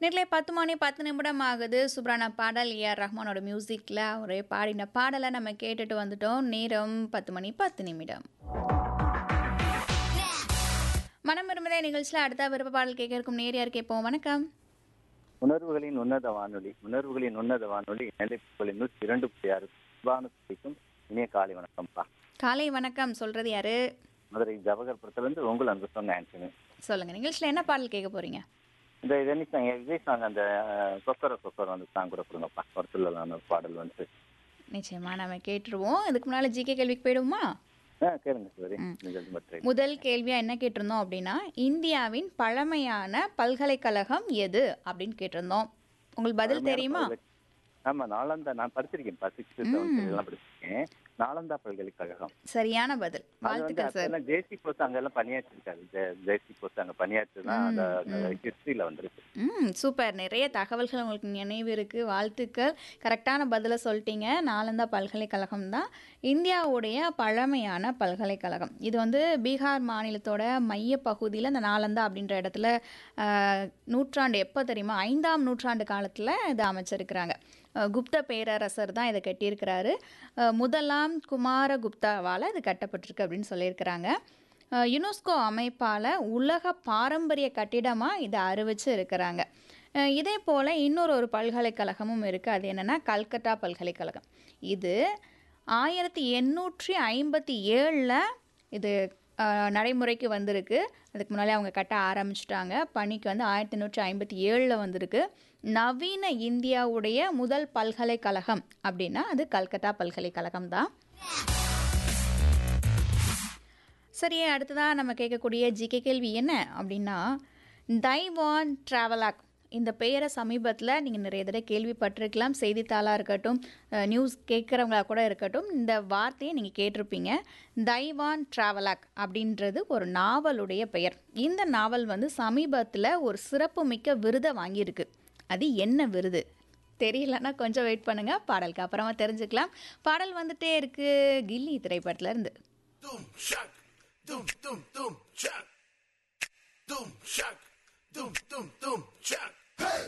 நேரிலே பத்து மணி பத்து நிமிடம் ஆகுது சூப்பரான பாடல் ஏஆர் ரஹ்மானோட மியூசிக்கில் அவரே பாடின பாடலை நம்ம கேட்டுட்டு வந்துட்டோம் நேரம் பத்து மணி பத்து நிமிடம் மனம் விரும்புதே நிகழ்ச்சியில் அடுத்த விருப்ப பாடல் கேட்க இருக்கும் நேரியார் கேட்போம் வணக்கம் உணர்வுகளின் உன்னத வானொலி உணர்வுகளின் உன்னத வானொலி நிலைப்புகளின் நூற்றி இரண்டு புள்ளி ஆறு சுபானுக்கும் இனிய காலை வணக்கம்ப்பா காலை வணக்கம் சொல்றது யாரு மதுரை ஜவஹர்புரத்துலேருந்து உங்கள் அன்பு சொன்ன ஆண்டனி சொல்லுங்க நிகழ்ச்சியில் என்ன பாடல் கேட்க போறீங்க இந்த இது என்னைக்கு நாங்கள் விஜய் சாங் அந்த அஹ், கொக்கர கொக்கர வந்து சாங் கூட கொடுங்கப்பா ஒரு சொல்லலான ஒரு பாடல் வந்து நிச்சயமா நம்ம கேட்டுருவோம் இதுக்கு முன்னால ஜிகே கேள்விக்கு போயிடுவோமா ஆ கேளுங்க சரி நிகழ்ச்சி மற்ற முதல் கேள்வியா என்ன கேட்டிருந்தோம் அப்படின்னா இந்தியாவின் பழமையான பல்கலைக்கழகம் எது அப்படின்னு கேட்டிருந்தோம் உங்களுக்கு பதில் தெரியுமா ஆமா நாலந்தா நான் படிச்சிருக்கேன் சிக்ஸ்த் செவன்த் எல்லாம் படிச்சிருக்கேன் நாலந்தா பல்கலைக்கழகம் சரியான பதில் அது வந்து வாழ்த்துக்கள் சார் அப்பெல்லாம் ஜேசி போஸ் அங்கெல்லாம் பணியாற்றிருக்காரு ஜெ- ஜேசி போஸ் அங்க பணியாற்றி தான் அந்த ஹிஸ்டரியில வந்திருக்கு ம் சூப்பர் நிறைய தகவல்கள் உங்களுக்கு நினைவு இருக்குது வாழ்த்துக்கள் கரெக்டான பதிலை சொல்லிட்டீங்க நாலந்தா பல்கலைக்கழகம் தான் இந்தியாவுடைய பழமையான பல்கலைக்கழகம் இது வந்து பீகார் மாநிலத்தோட மைய பகுதியில் இந்த நாலந்தா அப்படின்ற இடத்துல ஆஹ், நூற்றாண்டு எப்போ தெரியுமா ஐந்தாம் நூற்றாண்டு காலத்தில் இது அமைச்சிருக்கிறாங்க அஹ், குப்த பேரரசர் தான் இதை கட்டியிருக்கிறாரு அஹ், முதலாம் குமாரகுப்தாவால் இது கட்டப்பட்டிருக்கு அப்படின்னு சொல்லியிருக்கிறாங்க அஹ் யுனெஸ்கோ அமைப்பால் உலக பாரம்பரிய கட்டிடமாக இதை அறிவிச்சு இருக்கிறாங்க அஹ் இதே போல் இன்னொரு ஒரு பல்கலைக்கழகமும் இருக்குது அது என்னென்னா கல்கத்தா பல்கலைக்கழகம் இது ஆயிரத்தி எண்ணூற்றி ஐம்பத்தி ஏழில் இது அஹ், நடைமுறைக்கு வந்திருக்கு அதுக்கு முன்னாலே அவங்க கட்ட ஆரம்பிச்சிட்டாங்க பணிக்கு வந்து ஆயிரத்தி எண்ணூற்றி ஐம்பத்தி ஏழில் வந்திருக்கு நவீன இந்தியாவுடைய முதல் பல்கலைக்கழகம் அப்படின்னா அது கல்கத்தா பல்கலைக்கழகம் தான் சரி அடுத்ததாக நம்ம கேட்கக்கூடிய ஜிகே கேள்வி என்ன அப்படின்னா தைவான் ட்ராவலாக் இந்த பெயரை சமீபத்தில் நீங்கள் நிறைய தடவை கேள்விப்பட்டிருக்கலாம் செய்தித்தாளாக இருக்கட்டும் அஹ், நியூஸ் கேட்குறவங்களா கூட இருக்கட்டும் இந்த வார்த்தையை நீங்கள் கேட்டிருப்பீங்க தைவான் ட்ராவலாக் அப்படின்றது ஒரு நாவலுடைய பெயர் இந்த நாவல் வந்து சமீபத்தில் ஒரு சிறப்புமிக்க விருதை வாங்கியிருக்கு அது என்ன விருது தெரியலன்னா கொஞ்சம் வெயிட் பண்ணுங்கள் பாடலுக்கு அப்புறமா தெரிஞ்சுக்கலாம் பாடல் வந்துட்டே இருக்கு கில்லி திரைப்படத்துல இருந்து Doom shock, doom doom doom shock, doom shock, doom doom doom shock.